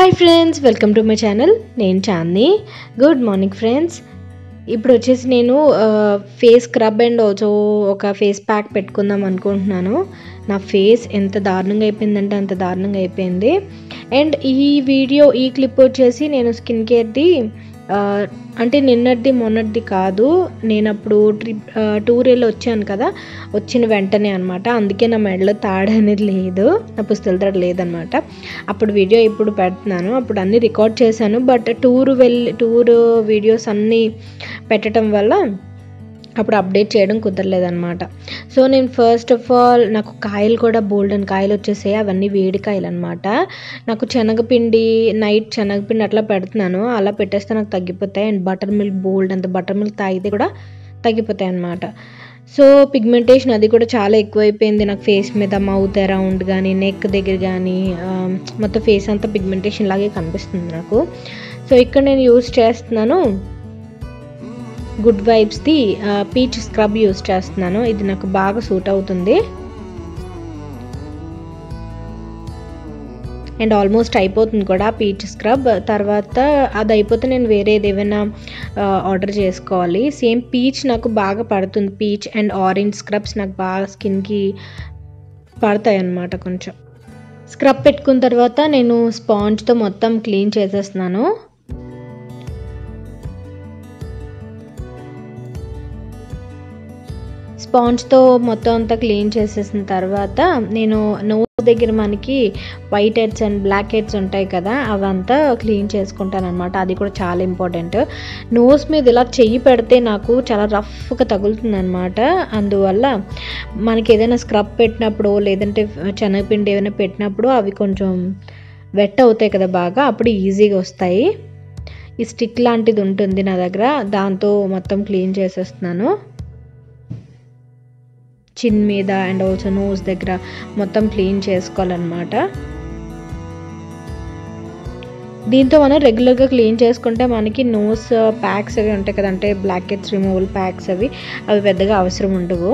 hi friends welcome to my channel నేను Chandi good morning friends ఇప్పుడు వచ్చేసి నేను ఫేస్ స్క్రబ్ అండ్ ఆల్సో ఒక ఫేస్ ప్యాక్ పెట్టుకుందాం అనుకుంటున్నాను నా ఫేస్ ఎంత దారుణంగా అయిపోయిందంటే అంత దారుణంగా అయిపోయింది అండ్ ఈ వీడియో ఈ క్లిప్ వచ్చేసి నేను స్కిన్ కేర్ది అంటే నిన్నటిది మొన్నటిది కాదు నేను అప్పుడు ట్రిప్ టూర్ వెళ్ళి వచ్చాను కదా వచ్చిన వెంటనే అనమాట అందుకే నా మెడలో తాడు అనేది లేదు నా పుస్తల తాడు లేదనమాట అప్పుడు వీడియో ఇప్పుడు పెడుతున్నాను అప్పుడు అన్నీ రికార్డ్ చేశాను బట్ టూర్ వెళ్ళి టూర్ వీడియోస్ అన్నీ పెట్టడం వల్ల అప్పుడు అప్డేట్ చేయడం కుదరలేదనమాట సో నేను ఫస్ట్ ఆఫ్ ఆల్ నాకు కాయలు కూడా బోల్డెన్ కాయలు వచ్చేసాయి అవన్నీ వేడి కాయలు అనమాట నాకు శనగపిండి నైట్ శనగపిండి అట్లా పెడుతున్నాను అలా పెట్టేస్తే నాకు తగ్గిపోతాయి అండ్ బటర్ మిల్క్ బోల్డ్ అంత బటర్ మిల్క్ తాగితే కూడా తగ్గిపోతాయి అనమాట సో పిగ్మెంటేషన్ అది కూడా చాలా ఎక్కువైపోయింది నాకు ఫేస్ మీద మౌత్ అరౌండ్ కానీ నెక్ దగ్గర కానీ మొత్తం ఫేస్ అంతా పిగ్మెంటేషన్ లాగే కనిపిస్తుంది నాకు సో ఇక్కడ నేను యూస్ చేస్తున్నాను గుడ్ వైబ్స్ది పీచ్ స్క్రబ్ యూస్ చేస్తున్నాను ఇది నాకు బాగా సూట్ అవుతుంది అండ్ ఆల్మోస్ట్ అయిపోతుంది కూడా పీచ్ స్క్రబ్ తర్వాత అది అయిపోతే నేను వేరేది ఏమైనా ఆర్డర్ చేసుకోవాలి సేమ్ పీచ్ నాకు బాగా పడుతుంది పీచ్ అండ్ ఆరెంజ్ స్క్రబ్స్ నాకు బాగా స్కిన్కి పడతాయి అన్నమాట కొంచెం స్క్రబ్ పెట్టుకున్న తర్వాత నేను స్పాంజ్తో మొత్తం క్లీన్ చేసేస్తున్నాను స్పాంజ్తో మొత్తం అంతా క్లీన్ చేసేసిన తర్వాత నేను నోస్ దగ్గర మనకి white heads and black heads ఉంటాయి కదా అవంతా క్లీన్ చేసుకుంటాను అనమాట అది కూడా చాలా ఇంపార్టెంట్ నోస్ మీద ఇలా చెయ్యి పెడితే నాకు చాలా రఫ్గా తగులుతుంది అనమాట అందువల్ల మనకి ఏదైనా స్క్రబ్ పెట్టినప్పుడు లేదంటే శనగపిండి ఏదైనా పెట్టినప్పుడు అవి కొంచెం వెట్ అవుతాయి కదా బాగా అప్పుడు ఈజీగా వస్తాయి ఈ స్టిక్ లాంటిది ఉంటుంది నా దగ్గర దాంతో మొత్తం క్లీన్ చేసేస్తున్నాను చిన్ మీద అండ్ ఆల్సో నోస్ దగ్గర మొత్తం క్లీన్ చేసుకోవాలన్నమాట దీంతో మనం రెగ్యులర్గా క్లీన్ చేసుకుంటే మనకి నోస్ ప్యాక్స్ అవి ఉంటాయి కదా అంటే బ్లాక్ హెడ్స్ రిమూవల్ ప్యాక్స్ అవి అవి పెద్దగా అవసరం ఉండవు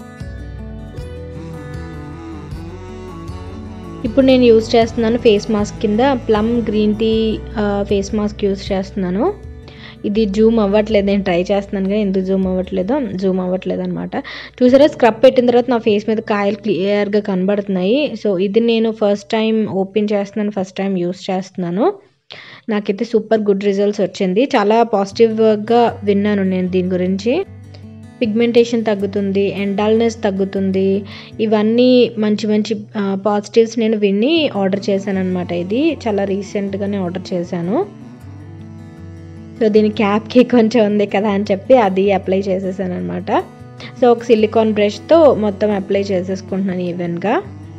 ఇప్పుడు నేను యూస్ చేస్తున్నాను ఫేస్ మాస్క్ కింద Plum green tea face mask use చేస్తున్నాను ఇది జూమ్ అవ్వట్లేదు నేను ట్రై చేస్తున్నాను కానీ ఎందుకు జూమ్ అవ్వట్లేదో జూమ్ అవ్వట్లేదు అనమాట చూసారా స్క్రబ్ పెట్టిన తర్వాత నా ఫేస్ మీద కాయలు క్లియర్గా కనబడుతున్నాయి సో ఇది నేను ఫస్ట్ టైం ఓపెన్ చేస్తున్నాను ఫస్ట్ టైం యూస్ చేస్తున్నాను నాకైతే సూపర్ గుడ్ రిజల్ట్స్ వచ్చింది చాలా పాజిటివ్గా విన్నాను నేను దీని గురించి పిగ్మెంటేషన్ తగ్గుతుంది అండ్ డల్నెస్ తగ్గుతుంది ఇవన్నీ మంచి మంచి పాజిటివ్స్ నేను విని ఆర్డర్ చేశాను అనమాట ఇది చాలా రీసెంట్గానే ఆర్డర్ చేశాను సో దీని క్యాప్కి కొంచెం ఉంది కదా అని చెప్పి అది అప్లై చేసేసాను అనమాట సో ఒక సిలికాన్ బ్రష్తో మొత్తం అప్లై చేసేసుకుంటున్నాను ఈవెన్గా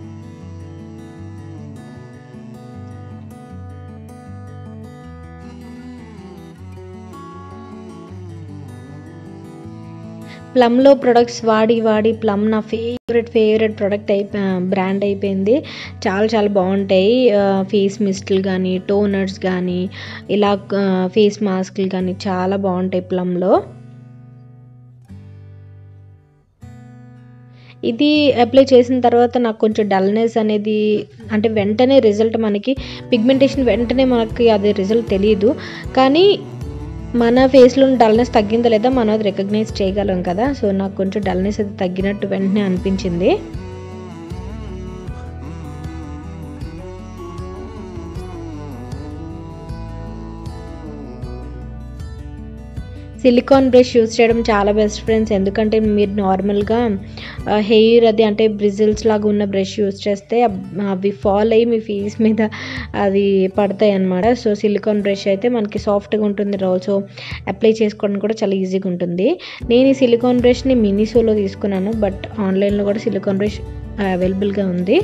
ప్లమ్లో ప్రొడక్ట్స్ వాడి వాడి ప్లమ్ నా ఫేవరెట్ ఫేవరెట్ ప్రొడక్ట్ అయిపో బ్రాండ్ అయిపోయింది చాలా చాలా బాగుంటాయి ఫేస్ మిస్ట్లు కానీ టోనర్స్ కానీ ఇలా ఫేస్ మాస్క్లు కానీ చాలా బాగుంటాయి ప్లమ్లో ఇది అప్లై చేసిన తర్వాత నాకు కొంచెం డల్నెస్ అనేది అంటే వెంటనే రిజల్ట్ మనకి పిగ్మెంటేషన్ వెంటనే మనకి అది రిజల్ట్ తెలియదు కానీ మన ఫేస్లో డల్నెస్ తగ్గిందో లేదా మనం అది రికగ్నైజ్ చేయగలం కదా సో నాకు కొంచెం డల్నెస్ అది తగ్గినట్టు వెంటనే అనిపించింది సిలికాన్ బ్రష్ యూస్ చేయడం చాలా బెస్ట్ ఫ్రెండ్స్ ఎందుకంటే మీరు నార్మల్గా హెయిర్ అది అంటే బ్రిజిల్స్ లాగా ఉన్న బ్రష్ యూస్ చేస్తే అవి ఫాల్ అయ్యి మీ ఫేస్ మీద అవి పడతాయి అనమాట సో సిలికాన్ బ్రష్ అయితే మనకి సాఫ్ట్గా ఉంటుంది ఆల్సో అప్లై చేసుకోవడం కూడా చాలా ఈజీగా ఉంటుంది నేను ఈ సిలికాన్ బ్రష్ని మినీసోలో తీసుకున్నాను బట్ ఆన్లైన్లో కూడా సిలికాన్ బ్రష్ అవైలబుల్గా ఉంది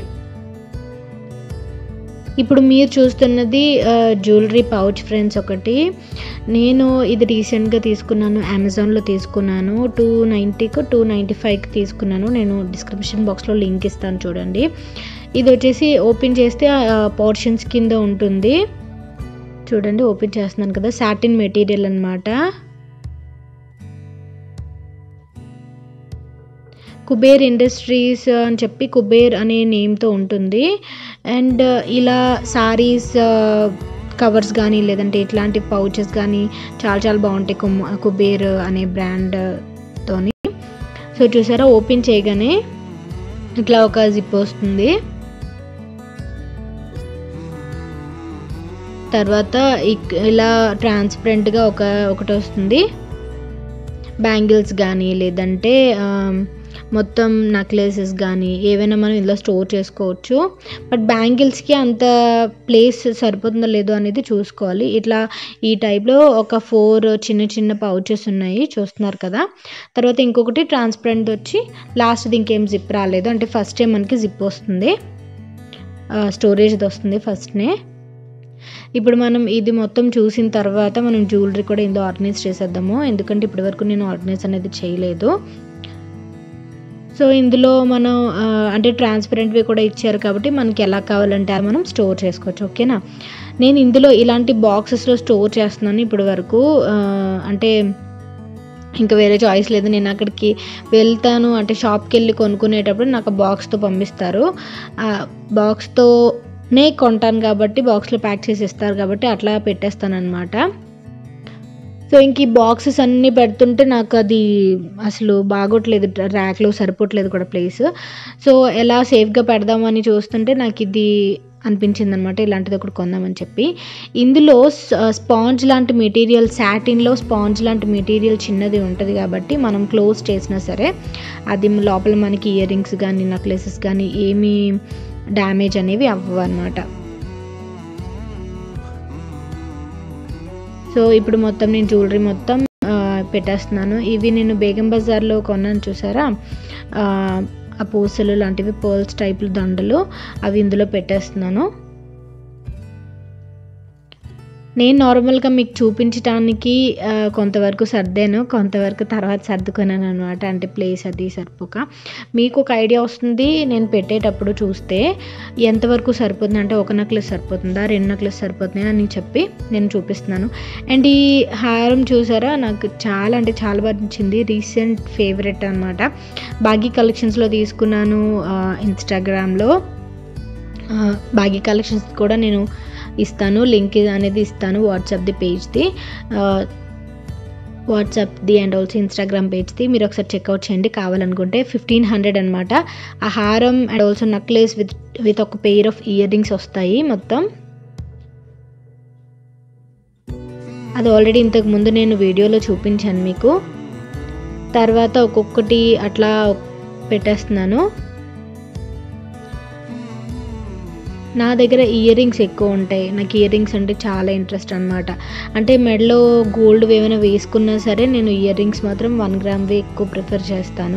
ఇప్పుడు మీరు చూస్తున్నది జ్యువెలరీ పౌచ్ ఫ్రెండ్స్ ఒకటి నేను ఇది రీసెంట్గా తీసుకున్నాను అమెజాన్లో తీసుకున్నాను టూ నైంటీకి టూ నైంటీ ఫైవ్కి తీసుకున్నాను నేను డిస్క్రిప్షన్ బాక్స్లో లింక్ ఇస్తాను చూడండి ఇది వచ్చేసి ఓపెన్ చేస్తే పోర్షన్స్ కింద ఉంటుంది చూడండి ఓపెన్ చేస్తున్నాను కదా సాటిన్ మెటీరియల్ అనమాట కుబేర్ ఇండస్ట్రీస్ అని చెప్పి కుబేర్ అనే నేమ్తో ఉంటుంది అండ్ ఇలా సారీస్ కవర్స్ కానీ లేదంటే ఇట్లాంటి పౌచెస్ కానీ చాలా చాలా బాగుంటాయి కుమ్ కుబేర్ అనే బ్రాండ్తోని సో చూసారా ఓపెన్ చేయగానే ఇట్లా ఒక జిప్ వస్తుంది తర్వాత ఇక్- ఇలా ట్రాన్స్పరెంట్గా ఒక ఒకటి వస్తుంది బ్యాంగిల్స్ కానీ లేదంటే ఆ, మొత్తం నెక్లెసెస్ కానీ ఏవైనా మనం ఇందులో స్టోర్ చేసుకోవచ్చు బట్ బ్యాంగిల్స్కి అంత ప్లేస్ సరిపోతుందో లేదో అనేది చూసుకోవాలి ఇట్లా ఈ టైప్లో ఒక ఫోర్ చిన్న చిన్న పౌచెస్ ఉన్నాయి చూస్తున్నారు కదా తర్వాత ఇంకొకటి ట్రాన్స్పరెంట్ వచ్చి లాస్ట్ది ఇంకేం జిప్ రాలేదు అంటే ఫస్ట్ టైం మనకి జిప్ వస్తుంది స్టోరేజ్ది వస్తుంది ఫస్ట్నే ఇప్పుడు మనం ఇది మొత్తం చూసిన తర్వాత మనం జ్యువెలరీ కూడా ఇందులో ఆర్గనైజ్ చేసేద్దాము ఎందుకంటే ఇప్పటి వరకు నేను ఆర్గనైజ్ అనేది చేయలేదు సో ఇందులో మనం ఆ, అంటే ట్రాన్స్పరెంట్వి కూడా ఇచ్చారు కాబట్టి మనకి ఎలా కావాలంటే అలా మనం స్టోర్ చేసుకోవచ్చు ఓకేనా నేను ఇందులో ఇలాంటి బాక్సెస్లో స్టోర్ చేస్తున్నాను ఇప్పటి వరకు ఆ, అంటే ఇంకా వేరే చాయిస్ లేదు నేను అక్కడికి వెళ్తాను అంటే షాప్కి వెళ్ళి కొనుక్కునేటప్పుడు నాకు బాక్స్తో పంపిస్తారు ఆ బాక్స్తోనే కొంటాను కాబట్టి బాక్స్లో ప్యాక్ చేసి ఇస్తారు కాబట్టి అట్లా పెట్టేస్తాను అనమాట సో ఇంక ఈ బాక్సెస్ అన్నీ పెడుతుంటే నాకు అది అసలు బాగోట్లేదు ర్యాక్లో సరిపోవట్లేదు కూడా ప్లేస్ సో ఎలా సేఫ్గా పెడదామని చూస్తుంటే నాకు ఇది అనిపించింది అనమాట ఇలాంటిది ఒకటి కొందామని చెప్పి ఇందులో స్పాంజ్ లాంటి మెటీరియల్ సాటిన్లో స్పాంజ్ లాంటి మెటీరియల్ చిన్నది ఉంటుంది కాబట్టి మనం క్లోజ్ చేసినా సరే అది లోపల మనకి ఇయర్ రింగ్స్ కానీ నెక్లెసెస్ కానీ ఏమీ డ్యామేజ్ అనేవి అవ్వవు అనమాట సో ఇప్పుడు మొత్తం నేను జ్యువెలరీ మొత్తం ఆ, పెట్టేస్తున్నాను ఇవి నేను బేగం బజార్లో కొన్నాను చూసారా ఆ, ఆ పూసలు లాంటివి పర్ల్స్ టైప్ దండలు అవి ఇందులో పెట్టేస్తున్నాను నేను నార్మల్గా మీకు చూపించడానికి ఆ, కొంతవరకు సర్దాను కొంతవరకు తర్వాత సర్దుకున్నాను అనమాట అంటే ప్లేస్ అది సరిపోక మీకు ఒక ఐడియా వస్తుంది నేను పెట్టేటప్పుడు చూస్తే ఎంతవరకు సరిపోతుంది అంటే ఒక నెక్లెస్ సరిపోతుందా రెండు నెక్లెస్ సరిపోతుందా అని చెప్పి నేను చూపిస్తున్నాను అండ్ ఈ హారం చూసారా నాకు చాలా అంటే చాలా బాగా నచ్చింది రీసెంట్ ఫేవరెట్ అనమాట బాగీ కలెక్షన్స్లో తీసుకున్నాను ఇన్స్టాగ్రామ్లో బాగీ కలెక్షన్స్ కూడా నేను ఇస్తాను లింక్ అనేది ఇస్తాను వాట్సాప్ది పేజ్ది వాట్సాప్ది అండ్ ఆల్సో ఇన్స్టాగ్రామ్ పేజ్ది మీరు ఒకసారి చెక్అవుట్ చేయండి కావాలనుకుంటే ఫిఫ్టీన్ హండ్రెడ్ అనమాట ఆ హారం and also necklace with with ఒక పెయిర్ ఆఫ్ ఇయర్ రింగ్స్ వస్తాయి మొత్తం అది ఆల్రెడీ ఇంతకు ముందు నేను వీడియోలో చూపించాను మీకు తర్వాత ఒక్కొక్కటి అట్లా పెట్టేస్తున్నాను నా దగ్గర ఇయర్ రింగ్స్ ఎక్కువ ఉంటాయి నాకు ఇయర్ రింగ్స్ అంటే చాలా ఇంట్రెస్ట్ అనమాట అంటే మెడలో గోల్డ్ ఏమైనా వేసుకున్నా సరే నేను ఇయర్ రింగ్స్ మాత్రం వన్ గ్రామ్వి ఎక్కువ ప్రిఫర్ చేస్తాను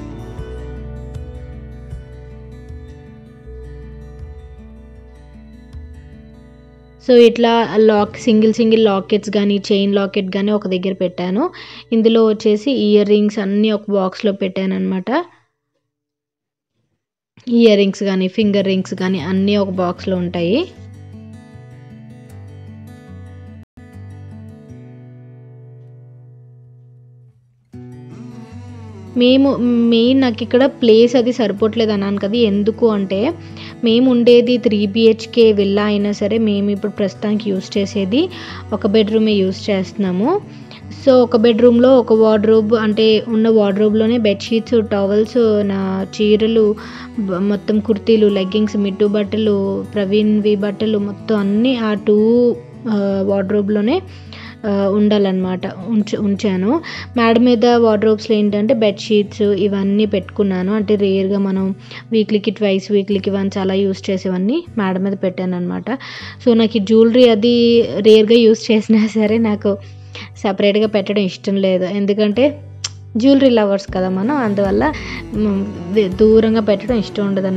సో ఇట్లా లాక్ సింగిల్ సింగిల్ లాకెట్స్ కానీ చైన్ లాకెట్ కానీ ఒక దగ్గర పెట్టాను ఇందులో వచ్చేసి ఇయర్ రింగ్స్ అన్నీ ఒక బాక్స్లో పెట్టాను అనమాట ఇయర్ రింగ్స్ కానీ ఫింగర్ రింగ్స్ కానీ అన్నీ ఒక బాక్స్లో ఉంటాయి మేము మెయిన్ నాకు ఇక్కడ ప్లేస్ అది సరిపోవట్లేదు అన్నాను కదా ఎందుకు అంటే మేము ఉండేది త్రీ బిహెచ్కే విల్లా అయినా సరే మేము ఇప్పుడు ప్రస్తుతానికి యూస్ చేసేది ఒక బెడ్రూమే యూస్ చేస్తున్నాము సో ఒక బెడ్రూమ్లో ఒక వార్డ్రోబ్ అంటే ఉన్న వార్డ్రోబ్లోనే బెడ్షీట్స్ టవల్స్ నా చీరలు బ- మొత్తం కుర్తీలు లెగ్గింగ్స్ మిడ్డు బట్టలు ప్రవీణ్వి బట్టలు మొత్తం అన్నీ ఆ టూ వార్డ్రోబ్లోనే ఉండాలన్నమాట ఉంచ ఉంచాను మేడ మీద వార్డ్రోబ్స్లో ఏంటంటే బెడ్షీట్స్ ఇవన్నీ పెట్టుకున్నాను అంటే రేర్గా మనం వీక్లీకి ట్వైస్ వీక్లీకి వన్స్ అలా యూస్ చేసేవన్నీ మేడ మీద పెట్టాను అనమాట సో నాకు ఈ జ్యువెలరీ అది రేర్గా యూస్ చేసినా సరే నాకు సపరేట్గా పెట్టడం ఇష్టం లేదు ఎందుకంటే జ్యువెలరీ లవర్స్ కదా మనం అందువల్ల మ్, ది- దూరంగా పెట్టడం ఇష్టం ఉండదు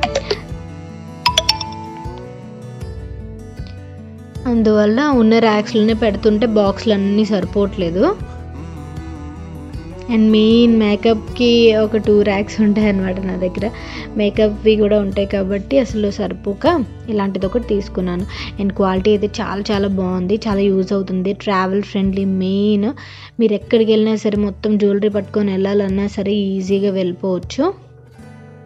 అందువల్ల ఉన్న ర్యాక్స్లోనే పెడుతుంటే బాక్స్లు అన్నీ సరిపోవట్లేదు అండ్ మెయిన్ మేకప్కి ఒక టూ ర్యాక్స్ ఉంటాయి అన్నమాట నా దగ్గర మేకప్వి కూడా ఉంటాయి కాబట్టి అసలు సరిపోక ఇలాంటిది ఒకటి తీసుకున్నాను అండ్ క్వాలిటీ అయితే చాలా చాలా బాగుంది చాలా యూజ్ అవుతుంది ట్రావెల్ ఫ్రెండ్లీ మెయిన్ మీరు ఎక్కడికి వెళ్ళినా సరే మొత్తం జ్యువెలరీ పట్టుకొని వెళ్ళాలన్నా సరే ఈజీగా వెళ్ళిపోవచ్చు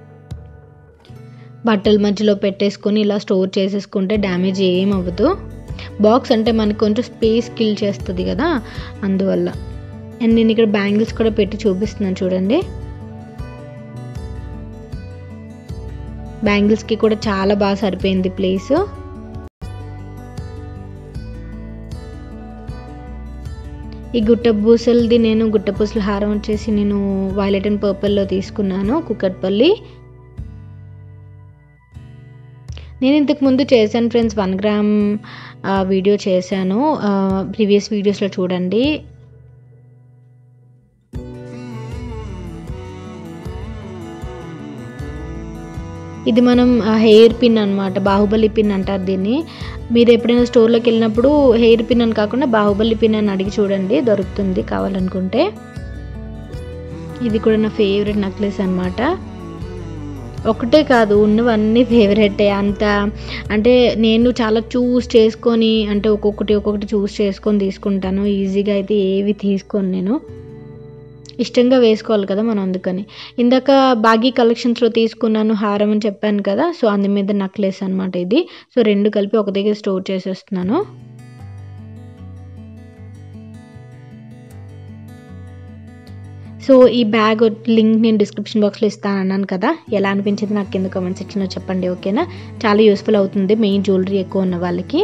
బట్టల మధ్యలో పెట్టేసుకొని ఇలా స్టోర్ చేసేసుకుంటే డ్యామేజ్ ఏం అవ్వదు బాక్స్ అంటే మనకి కొంచెం స్పేస్ కిల్ చేస్తుంది కదా అందువల్ల అండ్ నేను ఇక్కడ బ్యాంగిల్స్ కూడా పెట్టి చూపిస్తున్నాను చూడండి బ్యాంగిల్స్కి కూడా చాలా బాగా సరిపోయింది ప్లేస్ ఈ గుట్ట పూసలది నేను గుట్ట పూసల హారం వచ్చేసి నేను వైలెట్ అండ్ పర్పుల్లో తీసుకున్నాను కుక్కట్పల్లి నేను ఇంతకు ముందు చేశాను ఫ్రెండ్స్ వన్ గ్రామ్ వీడియో చేశాను ప్రీవియస్ వీడియోస్లో చూడండి ఇది మనం హెయిర్ పిన్ అనమాట బాహుబలి పిన్ అంటారు దీన్ని మీరు ఎప్పుడైనా స్టోర్లోకి వెళ్ళినప్పుడు హెయిర్ పిన్ అని కాకుండా బాహుబలి పిన్ అని అడిగి చూడండి దొరుకుతుంది కావాలనుకుంటే ఇది కూడా నా ఫేవరెట్ నెక్లెస్ అనమాట ఒకటే కాదు ఉన్నవన్నీ ఫేవరెటే అంత అంటే నేను చాలా చూస్ చేసుకొని అంటే ఒక్కొక్కటి ఒక్కొక్కటి చూస్ చేసుకొని తీసుకుంటాను ఈజీగా అయితే ఏవి తీసుకోను నేను ఇష్టంగా వేసుకోవాలి కదా మనం అందుకని ఇందాక బాగీ కలెక్షన్స్లో తీసుకున్నాను హారం అని చెప్పాను కదా సో అందు మీద నక్లెస్ అనమాట ఇది సో రెండు కలిపి ఒక దగ్గర స్టోర్ చేసేస్తున్నాను సో ఈ బ్యాగ్ లింక్ నేను డిస్క్రిప్షన్ బాక్స్లో ఇస్తాను అన్నాను కదా ఎలా అనిపించింది నాకు కింద కామెంట్ సెక్షన్లో చెప్పండి ఓకేనా చాలా యూస్ఫుల్ అవుతుంది మెయిన్ జ్యువెలరీ ఎక్కువ ఉన్న వాళ్ళకి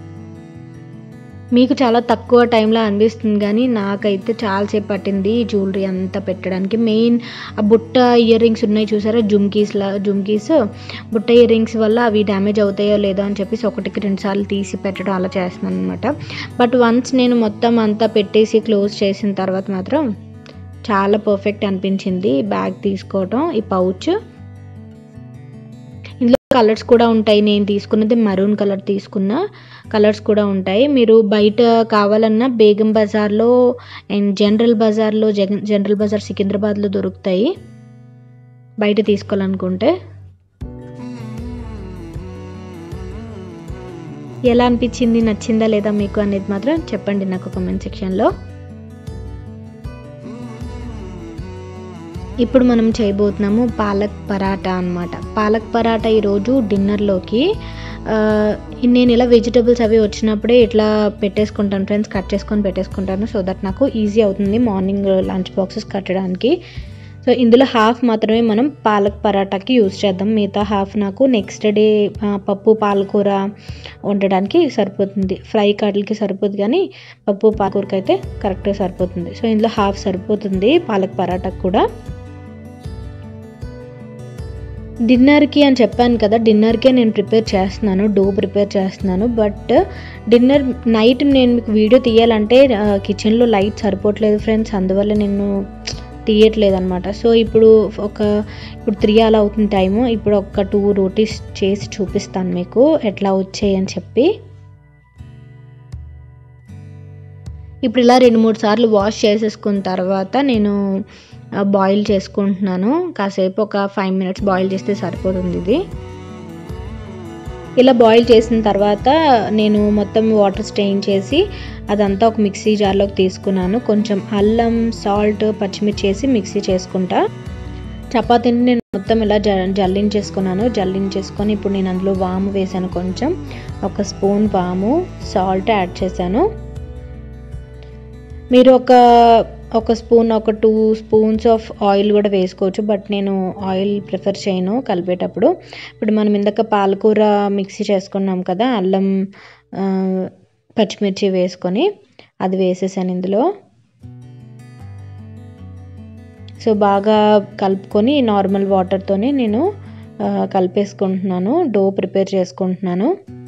మీకు చాలా తక్కువ టైంలో అనిపిస్తుంది కానీ నాకైతే చాలాసేపు పట్టింది ఈ జ్యువెలరీ అంతా పెట్టడానికి మెయిన్ ఆ బుట్ట ఇయర్ రింగ్స్ ఉన్నాయి చూసారా జుమ్కీస్లా జుమ్కీస్ బుట్ట ఇయర్ రింగ్స్ వల్ల అవి డ్యామేజ్ అవుతాయో లేదో అని చెప్పేసి ఒకటికి రెండు సార్లు తీసి పెట్టడం అలా చేస్తున్నాను అనమాట బట్ వన్స్ నేను మొత్తం అంతా పెట్టేసి క్లోజ్ చేసిన తర్వాత మాత్రం చాలా పర్ఫెక్ట్ అనిపించింది బ్యాగ్ తీసుకోవటం ఈ పౌచ్ ఇందులో కలర్స్ కూడా ఉంటాయి నేను తీసుకున్నది మరూన్ కలర్ తీసుకున్న కలర్స్ కూడా ఉంటాయి మీరు బయట కావాలన్నా బేగం బజార్లో అండ్ జనరల్ బజార్లో జగన్ జనరల్ బజార్ సికింద్రాబాద్లో దొరుకుతాయి బయట తీసుకోవాలనుకుంటే ఎలా అనిపించింది నచ్చిందా లేదా మీకు అనేది మాత్రం చెప్పండి నాకు కామెంట్ సెక్షన్లో ఇప్పుడు మనం చేయబోతున్నాము పాలక్ పరాటా అనమాట పాలక్ పరాటా ఈరోజు డిన్నర్లోకి నేను ఇలా వెజిటబుల్స్ అవి వచ్చినప్పుడే ఇట్లా పెట్టేసుకుంటాను ఫ్రెండ్స్ కట్ చేసుకొని పెట్టేసుకుంటాను సో దట్ నాకు ఈజీ అవుతుంది మార్నింగ్ లంచ్ బాక్సెస్ కట్టడానికి సో ఇందులో హాఫ్ మాత్రమే మనం పాలక్ పరాటాకి యూజ్ చేద్దాం మిగతా హాఫ్ నాకు నెక్స్ట్ డే పప్పు పాలకూర వండడానికి సరిపోతుంది ఫ్రై కర్రీలకి సరిపోతుంది కానీ పప్పు పాలకూరకి అయితే కరెక్ట్గా సరిపోతుంది సో ఇందులో హాఫ్ సరిపోతుంది పాలక్ పరాటాకు కూడా డిన్నర్కి అని చెప్పాను కదా డిన్నర్కే నేను ప్రిపేర్ చేస్తున్నాను డో ప్రిపేర్ చేస్తున్నాను బట్ డిన్నర్ నైట్ నేను మీకు వీడియో తీయాలంటే కిచెన్లో లైట్ సరిపోవట్లేదు ఫ్రెండ్స్ అందువల్ల నేను తీయట్లేదు అనమాట సో ఇప్పుడు ఒక ఇప్పుడు త్రీ అలా అవుతుంది టైము ఇప్పుడు ఒక టూ రోటీస్ చేసి చూపిస్తాను మీకు ఎట్లా వచ్చాయి అని చెప్పి ఇప్పుడు ఇలా రెండు మూడు సార్లు వాష్ చేసేసుకున్న తర్వాత నేను బాయిల్ చేసుకుంటున్నాను కాసేపు ఒక ఫైవ్ మినిట్స్ బాయిల్ చేస్తే సరిపోతుంది ఇది ఇలా బాయిల్ చేసిన తర్వాత నేను మొత్తం వాటర్ స్టెయిన్ చేసి అదంతా ఒక మిక్సీ జార్లోకి తీసుకున్నాను కొంచెం అల్లం సాల్ట్ పచ్చిమిర్చి వేసి మిక్సీ చేసుకుంటా చపాతీని నేను మొత్తం ఇలా జ జల్లించేసుకున్నాను జల్లించేసుకొని ఇప్పుడు నేను అందులో వాము వేసాను కొంచెం ఒక స్పూన్ వాము సాల్ట్ యాడ్ చేశాను మీరు ఒక ఒక స్పూన్ ఒక టూ స్పూన్స్ ఆఫ్ ఆయిల్ కూడా వేసుకోవచ్చు బట్ నేను ఆయిల్ ప్రిఫర్ చేయను కలిపేటప్పుడు ఇప్పుడు మనం ఇందాక పాలకూర మిక్సీ చేసుకున్నాం కదా అల్లం పచ్చిమిర్చి వేసుకొని అది వేసేసాను ఇందులో సో బాగా కలుపుకొని నార్మల్ వాటర్తోనే నేను కలిపేసుకుంటున్నాను డో ప్రిపేర్ చేసుకుంటున్నాను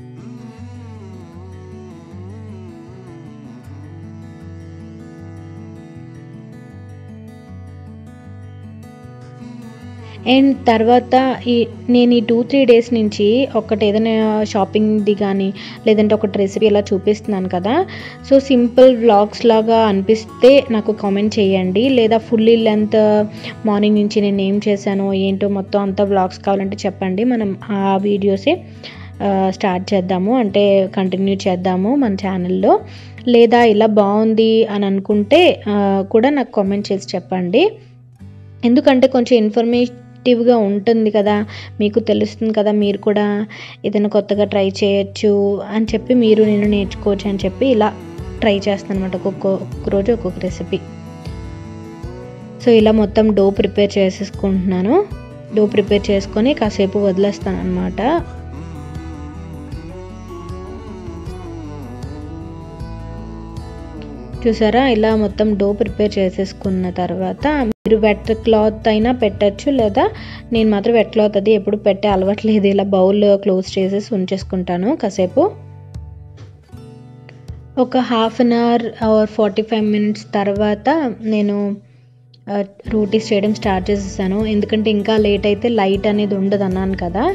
అండ్ తర్వాత ఈ నేను ఈ టూ త్రీ డేస్ నుంచి ఒకటి ఏదైనా షాపింగ్ది కానీ లేదంటే ఒక రెసిపీ ఇలా చూపిస్తున్నాను కదా సో సింపుల్ వ్లాగ్స్ లాగా అనిపిస్తే నాకు కామెంట్ చేయండి లేదా ఫుల్లీ లెంత్ మార్నింగ్ నుంచి నేను ఏం చేశానో ఏంటో మొత్తం అంతా వ్లాగ్స్ కావాలంటే చెప్పండి మనం ఆ వీడియోసే స్టార్ట్ చేద్దాము అంటే కంటిన్యూ చేద్దాము మన ఛానల్లో లేదా ఇలా బాగుంది అని అనుకుంటే కూడా నాకు కామెంట్ చేసి చెప్పండి ఎందుకంటే కొంచెం ఇన్ఫర్మే టేస్టివ్గా ఉంటుంది కదా మీకు తెలుస్తుంది కదా మీరు కూడా ఏదైనా కొత్తగా ట్రై చేయొచ్చు అని చెప్పి మీరు నేను నేర్చుకోవచ్చు అని చెప్పి ఇలా ట్రై చేస్తాను అనమాట ఒక్కొక్క ఒక్కొక్క రోజు ఒక్కొక్క రెసిపీ సో ఇలా మొత్తం డో ప్రిపేర్ చేసేసుకుంటున్నాను డో ప్రిపేర్ చేసుకొని కాసేపు వదిలేస్తాను అనమాట చూసారా ఇలా మొత్తం డో ప్రిపేర్ చేసేసుకున్న తర్వాత మీరు వెట్ క్లాత్ అయినా పెట్టచ్చు లేదా నేను మాత్రం వెట్ క్లాత్ అది ఎప్పుడు పెట్టే అలవాట్లేదు ఇలా బౌల్ క్లోజ్ చేసేసి ఉంచేసుకుంటాను కాసేపు ఒక half an hour or forty five minutes తర్వాత నేను రోటీస్ చేయడం స్టార్ట్ చేసేసాను ఎందుకంటే ఇంకా లేట్ అయితే లైట్ అనేది ఉండదు అన్నాను కదా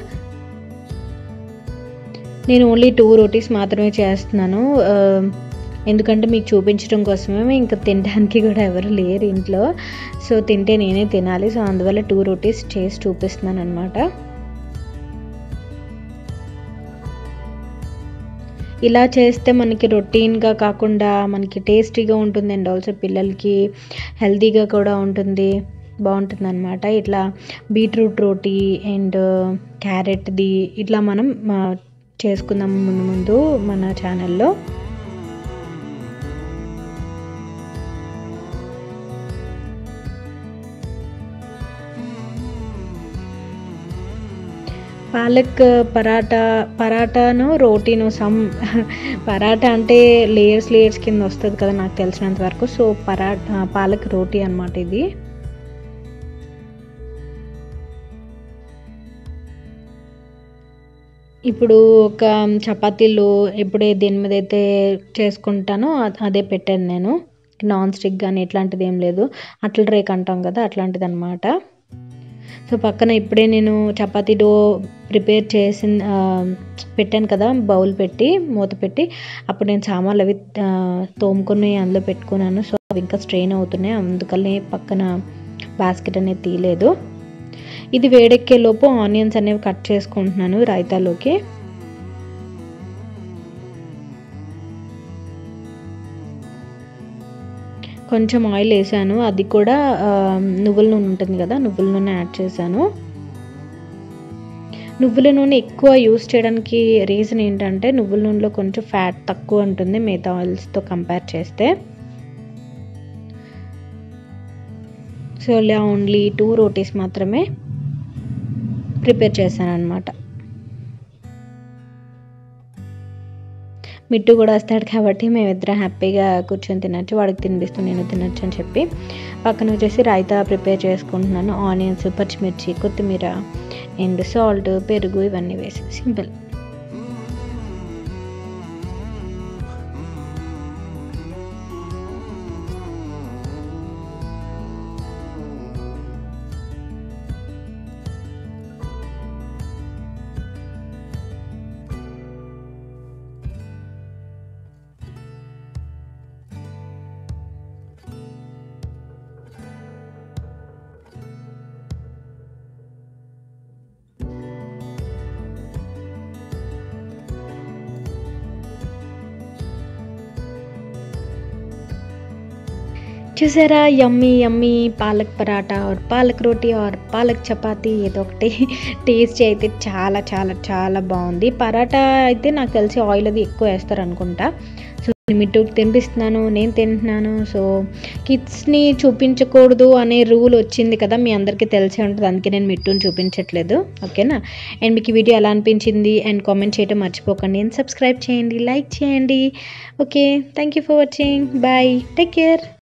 నేను ఓన్లీ టూ రోటీస్ మాత్రమే చేస్తున్నాను ఎందుకంటే మీకు చూపించడం కోసమే ఇంకా తినడానికి కూడా ఎవరు లేరు ఇంట్లో సో తింటే నేనే తినాలి సో అందువల్ల టూ రోటీస్ చేసి చూపిస్తున్నాను అనమాట ఇలా చేస్తే మనకి రొటీన్గా కాకుండా మనకి టేస్టీగా ఉంటుంది అండ్ ఆల్సో పిల్లలకి హెల్తీగా కూడా ఉంటుంది బాగుంటుంది అనమాట ఇట్లా బీట్రూట్ రోటీ అండ్ క్యారెట్ది ఇట్లా మనం చేసుకుందాం ముందు ముందు మన ఛానల్లో పాలక్ పరాటా పరాటాను రోటీను సమ్ పరాటా అంటే లేయర్స్ లేయర్స్ కింద వస్తుంది కదా నాకు తెలిసినంత వరకు సో పరాటా పాలక్ రోటీ అనమాట ఇది ఇప్పుడు ఒక చపాతీలు ఎప్పుడే దేని మీద అయితే చేసుకుంటానో అదే పెట్టాను నేను నాన్ స్టిక్ కానీ ఇట్లాంటిది ఏం లేదు అట్ల రేక్ అంటాం కదా అట్లాంటిది అనమాట సో పక్కన ఇప్పుడే నేను చపాతీ డో ప్రిపేర్ చేసిన పెట్టాను కదా బౌల్ పెట్టి మూత పెట్టి అప్పుడు నేను సామాన్లు అవి తోముకొని అందులో పెట్టుకున్నాను సో అవి ఇంకా స్ట్రెయిన్ అవుతున్నాయి అందుకని పక్కన బాస్కెట్ అనేది తీయలేదు ఇది వేడెక్కే లోపు ఆనియన్స్ అనేవి కట్ చేసుకుంటున్నాను రైతాలోకి కొంచెం ఆయిల్ వేసాను అది కూడా నువ్వుల నూనె ఉంటుంది కదా నువ్వుల నూనె యాడ్ చేశాను నువ్వుల నూనె ఎక్కువ యూస్ చేయడానికి రీజన్ ఏంటంటే నువ్వుల నూనెలో కొంచెం ఫ్యాట్ తక్కువ ఉంటుంది మిగతా ఆయిల్స్తో కంపేర్ చేస్తే సో ఇలా ఓన్లీ టూ రోటీస్ మాత్రమే ప్రిపేర్ చేశాను అనమాట మిట్టు కూడా వస్తాడు కాబట్టి మేమిద్దరం హ్యాపీగా కూర్చొని తినచ్చు వాడికి తినిపిస్తూ నేను తినచ్చు అని చెప్పి పక్కన వచ్చేసి రైతా ప్రిపేర్ చేసుకుంటున్నాను ఆనియన్స్ పచ్చిమిర్చి కొత్తిమీర అండ్ సాల్ట్ పెరుగు ఇవన్నీ వేసి సింపుల్ చూసారా yummy yummy palak paratha or palak roti or palak chapati ఏదో ఒకటి టేస్ట్ అయితే చాలా చాలా చాలా బాగుంది పరాటా అయితే నాకు తెలిసి ఆయిల్ అది ఎక్కువ వేస్తారు అనుకుంటా సో మిట్టు తినిపిస్తున్నాను నేను తింటున్నాను సో కిడ్స్ని చూపించకూడదు అనే రూల్ వచ్చింది కదా మీ అందరికీ తెలిసే ఉంటుంది అందుకే నేను మిట్టుని చూపించట్లేదు ఓకేనా అండ్ మీకు ఈ వీడియో ఎలా అనిపించింది అండ్ కామెంట్ చేయడం మర్చిపోకండి అండ్ సబ్స్క్రైబ్ చేయండి లైక్ చేయండి okay thank you for watching bye take care